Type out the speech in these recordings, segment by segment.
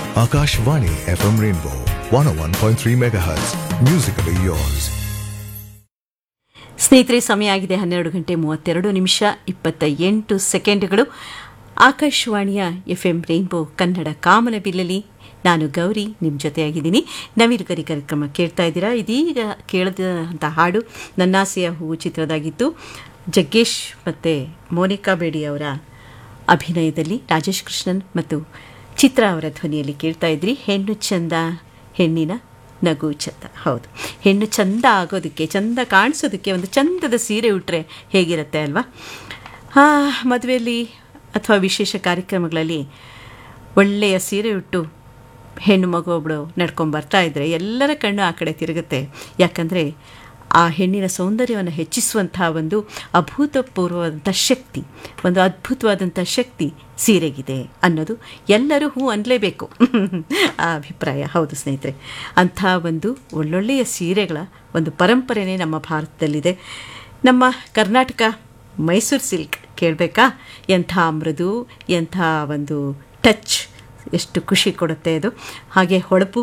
Akashvani FM Rainbow 101.3 MHz. Musically yours. ಸ್ನೇಹಿತರೆ ಸಮಯ ಆಗಿದೆ ಹನ್ನೆರಡು ಗಂಟೆ ಮೂವತ್ತೆರಡು ನಿಮಿಷ ಇಪ್ಪತ್ತ ಎಂಟು ಸೆಕೆಂಡ್ಗಳು ಆಕಾಶವಾಣಿಯ ಎಫ್ ಎಂ ರೈನ್ಬೋ ಕನ್ನಡ ಕಾಮನಬಿಲ್ಲಲಿ ನಾನು ಗೌರಿ ನಿಮ್ಮ ಜೊತೆಯಾಗಿದ್ದೀನಿ ನವಿಲುಗರಿ ಕಾರ್ಯಕ್ರಮ ಕೇಳ್ತಾ ಇದ್ದೀರಾ ಇದೀಗ ಕೇಳಿದಂಥ ಹಾಡು ನನ್ನಾಸೆಯ ಹೂವು ಚಿತ್ರದಾಗಿತ್ತು ಜಗ್ಗೇಶ್ ಮತ್ತು ಮೋನಿಕಾ ಬೇಡಿ ಅವರ ಅಭಿನಯದಲ್ಲಿ ರಾಜೇಶ್ ಕೃಷ್ಣನ್ ಮತ್ತು ಚಿತ್ರ ಅವರ ಧ್ವನಿಯಲ್ಲಿ ಕೇಳ್ತಾ ಇದ್ರಿ ಹೆಣ್ಣು ಚಂದ ಹೆಣ್ಣಿನ ನಗು ಚಂದ ಹೌದು ಹೆಣ್ಣು ಚಂದ ಆಗೋದಕ್ಕೆ ಚಂದ ಕಾಣಿಸೋದಕ್ಕೆ ಒಂದು ಚಂದದ ಸೀರೆ ಉಟ್ಟರೆ ಹೇಗಿರುತ್ತೆ ಅಲ್ವಾ ಮದುವೆಯಲ್ಲಿ ಅಥವಾ ವಿಶೇಷ ಕಾರ್ಯಕ್ರಮಗಳಲ್ಲಿ ಒಳ್ಳೆಯ ಸೀರೆ ಉಟ್ಟು ಹೆಣ್ಣು ಮಗು ಒಬ್ಬಳು ನಡ್ಕೊಂಡು ಬರ್ತಾ ಇದ್ದರೆ ಎಲ್ಲರ ಕಣ್ಣು ಆ ಕಡೆ ತಿರುಗುತ್ತೆ ಯಾಕಂದರೆ ಆ ಹೆಣ್ಣಿನ ಸೌಂದರ್ಯವನ್ನು ಹೆಚ್ಚಿಸುವಂಥ ಒಂದು ಅಭೂತಪೂರ್ವವಾದಂಥ ಶಕ್ತಿ ಒಂದು ಅದ್ಭುತವಾದಂಥ ಶಕ್ತಿ ಸೀರೆಗಿದೆ ಅನ್ನೋದು ಎಲ್ಲರೂ ಹೂ ಅನ್ನಲೇಬೇಕು ಆ ಅಭಿಪ್ರಾಯ ಹೌದು ಸ್ನೇಹಿತರೆ ಅಂಥ ಒಂದು ಒಳ್ಳೊಳ್ಳೆಯ ಸೀರೆಗಳ ಒಂದು ಪರಂಪರೆನೇ ನಮ್ಮ ಭಾರತದಲ್ಲಿದೆ ನಮ್ಮ ಕರ್ನಾಟಕ ಮೈಸೂರು ಸಿಲ್ಕ್ ಕೇಳಬೇಕಾ ಎಂಥ ಮೃದು ಎಂಥ ಒಂದು ಟಚ್ ಎಷ್ಟು ಖುಷಿ ಕೊಡುತ್ತೆ ಅದು ಹಾಗೆ ಹೊಳಪು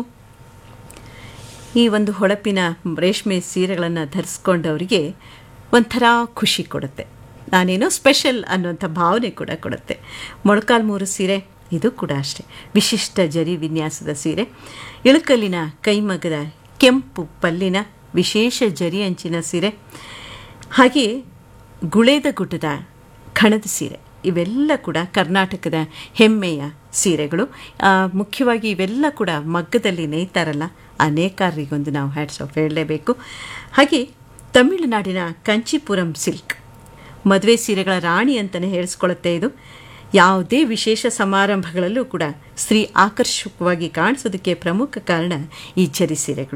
ಈ ಒಂದು ಹೊಳಪಿನ ರೇಷ್ಮೆ ಸೀರೆಗಳನ್ನು ಧರಿಸ್ಕೊಂಡವರಿಗೆ ಒಂಥರ ಖುಷಿ ಕೊಡುತ್ತೆ ನಾನೇನೋ ಸ್ಪೆಷಲ್ ಅನ್ನುವಂಥ ಭಾವನೆ ಕೂಡ ಕೊಡುತ್ತೆ ಮೊಳಕಾಲು ಮೂರು ಸೀರೆ ಇದು ಕೂಡ ಅಷ್ಟೆ ವಿಶಿಷ್ಟ ಜರಿ ವಿನ್ಯಾಸದ ಸೀರೆ ಇಳಕಲ್ಲಿನ ಕೈಮಗದ ಕೆಂಪು ಪಲ್ಲಿನ ವಿಶೇಷ ಜರಿ ಅಂಚಿನ ಸೀರೆ ಹಾಗೆಯೇ ಗುಳೇದ ಗುಡ್ಡದ ಖಣದ ಸೀರೆ ಇವೆಲ್ಲ ಕೂಡ ಕರ್ನಾಟಕದ ಹೆಮ್ಮೆಯ ಸೀರೆಗಳು ಮುಖ್ಯವಾಗಿ ಇವೆಲ್ಲ ಕೂಡ ಮಗ್ಗದಲ್ಲಿ ನೇಯ್ತಾರಲ್ಲ ಆ ನೇಕಾರರಿಗೊಂದು ನಾವು ಹ್ಯಾಟ್ಸ್ ಆಫ್ ಹೇಳಲೇಬೇಕು ಹಾಗೆ ತಮಿಳುನಾಡಿನ ಕಂಚಿಪುರಂ ಸಿಲ್ಕ್ ಮದುವೆ ಸೀರೆಗಳ ರಾಣಿ ಅಂತಲೇ ಹೇಳಿಸ್ಕೊಳ್ಳುತ್ತೆ ಇದು ಯಾವುದೇ ವಿಶೇಷ ಸಮಾರಂಭಗಳಲ್ಲೂ ಕೂಡ ಸ್ತ್ರೀ ಆಕರ್ಷಕವಾಗಿ ಕಾಣಿಸೋದಕ್ಕೆ ಪ್ರಮುಖ ಕಾರಣ ಈ ಜರಿ ಸೀರೆಗಳು